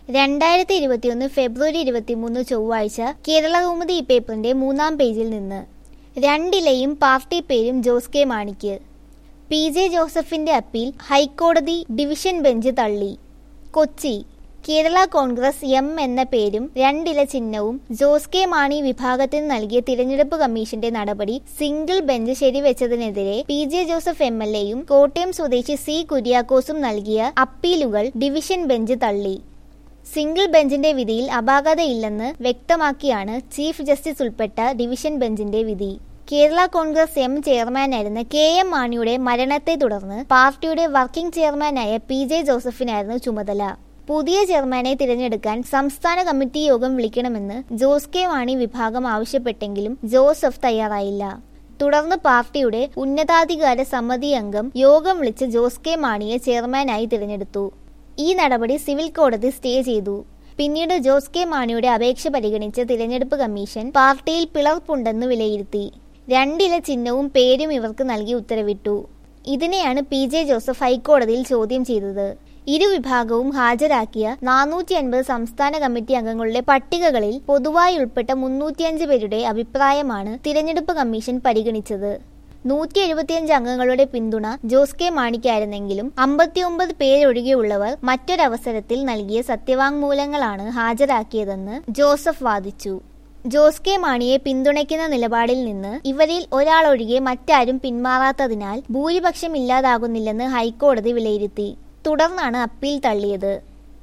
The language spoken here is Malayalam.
രണ്ടായിരത്തി ഇരുപത്തിയൊന്ന് ഫെബ്രുവരി ഇരുപത്തിമൂന്ന് ചൊവ്വാഴ്ച കേരള കൗമുദി ഈ പേപ്പറിന്റെ മൂന്നാം പേജിൽ നിന്ന് രണ്ടിലെയും പാർട്ടി പേരും ജോസ് കെ മാണിക്ക് പി ജെ ജോസഫിന്റെ അപ്പീൽ ഹൈക്കോടതി ഡിവിഷൻ ബെഞ്ച് തള്ളി കൊച്ചി കേരള കോൺഗ്രസ് എം എന്ന പേരും രണ്ടില ചിഹ്നവും ജോസ് കെ മാണി വിഭാഗത്തിന് നൽകിയ തിരഞ്ഞെടുപ്പ് കമ്മീഷന്റെ നടപടി സിംഗിൾ ബെഞ്ച് ശരിവെച്ചതിനെതിരെ P J Joseph M L എയും കോട്ടയം സ്വദേശി സി കുര്യാക്കോസും നൽകിയ അപ്പീലുകൾ ഡിവിഷൻ ബെഞ്ച് തള്ളി സിംഗിൾ ബെഞ്ചിന്റെ വിധിയിൽ അപാകതയില്ലെന്ന് വ്യക്തമാക്കിയാണ് ചീഫ് ജസ്റ്റിസ് ഉൾപ്പെട്ട ഡിവിഷൻ ബെഞ്ചിന്റെ വിധി കേരള കോൺഗ്രസ് എം ചെയർമാനായിരുന്ന കെ എം മാണിയുടെ മരണത്തെ തുടർന്ന് പാർട്ടിയുടെ വർക്കിംഗ് ചെയർമാനായ പി ജെ ജോസഫിനായിരുന്നു ചുമതല പുതിയ ചെയർമാനെ തിരഞ്ഞെടുക്കാൻ സംസ്ഥാന കമ്മിറ്റി യോഗം വിളിക്കണമെന്ന് ജോസ് കെ മാണി വിഭാഗം ആവശ്യപ്പെട്ടെങ്കിലും ജോസഫ് തയ്യാറായില്ല തുടർന്ന് പാർട്ടിയുടെ ഉന്നതാധികാര സമിതി അംഗം യോഗം വിളിച്ച് ജോസ് കെ മാണിയെ ചെയർമാനായി തിരഞ്ഞെടുത്തു ഈ നടപടി സിവിൽ കോടതി സ്റ്റേ ചെയ്തു പിന്നീട് ജോസ് കെ മാണിയുടെ അപേക്ഷ പരിഗണിച്ച തിരഞ്ഞെടുപ്പ് കമ്മീഷൻ പാർട്ടിയിൽ പിളർപ്പുണ്ടെന്ന് വിലയിരുത്തി രണ്ടില ചിഹ്നവും പേരും ഇവർക്ക് നൽകി ഉത്തരവിട്ടു ഇതിനെയാണ് പി ജെ ജോസഫ് ഹൈക്കോടതിയിൽ ചോദ്യം ചെയ്തത് ഇരു വിഭാഗവും ഹാജരാക്കിയ നാനൂറ്റി അൻപത് സംസ്ഥാന കമ്മിറ്റി അംഗങ്ങളുടെ പട്ടികകളിൽ പൊതുവായി ഉൾപ്പെട്ട മുന്നൂറ്റിയഞ്ച് പേരുടെ അഭിപ്രായമാണ് തിരഞ്ഞെടുപ്പ് കമ്മീഷൻ പരിഗണിച്ചത് നൂറ്റി എഴുപത്തിയഞ്ച് അംഗങ്ങളുടെ പിന്തുണ ജോസ് കെ മാണിക്കായിരുന്നെങ്കിലും അമ്പത്തിയൊമ്പത് പേരൊഴികെയുള്ളവർ മറ്റൊരവസരത്തിൽ നൽകിയ സത്യവാങ്മൂലങ്ങളാണ് ഹാജരാക്കിയതെന്ന് ജോസഫ് വാദിച്ചു ജോസ് കെ മാണിയെ പിന്തുണയ്ക്കുന്ന നിലപാടിൽ നിന്ന് ഇവരിൽ ഒരാളൊഴികെ മറ്റാരും പിന്മാറാത്തതിനാൽ ഭൂരിപക്ഷം ഇല്ലാതാകുന്നില്ലെന്ന് ഹൈക്കോടതി വിലയിരുത്തി തുടർന്നാണ് അപ്പീൽ തള്ളിയത്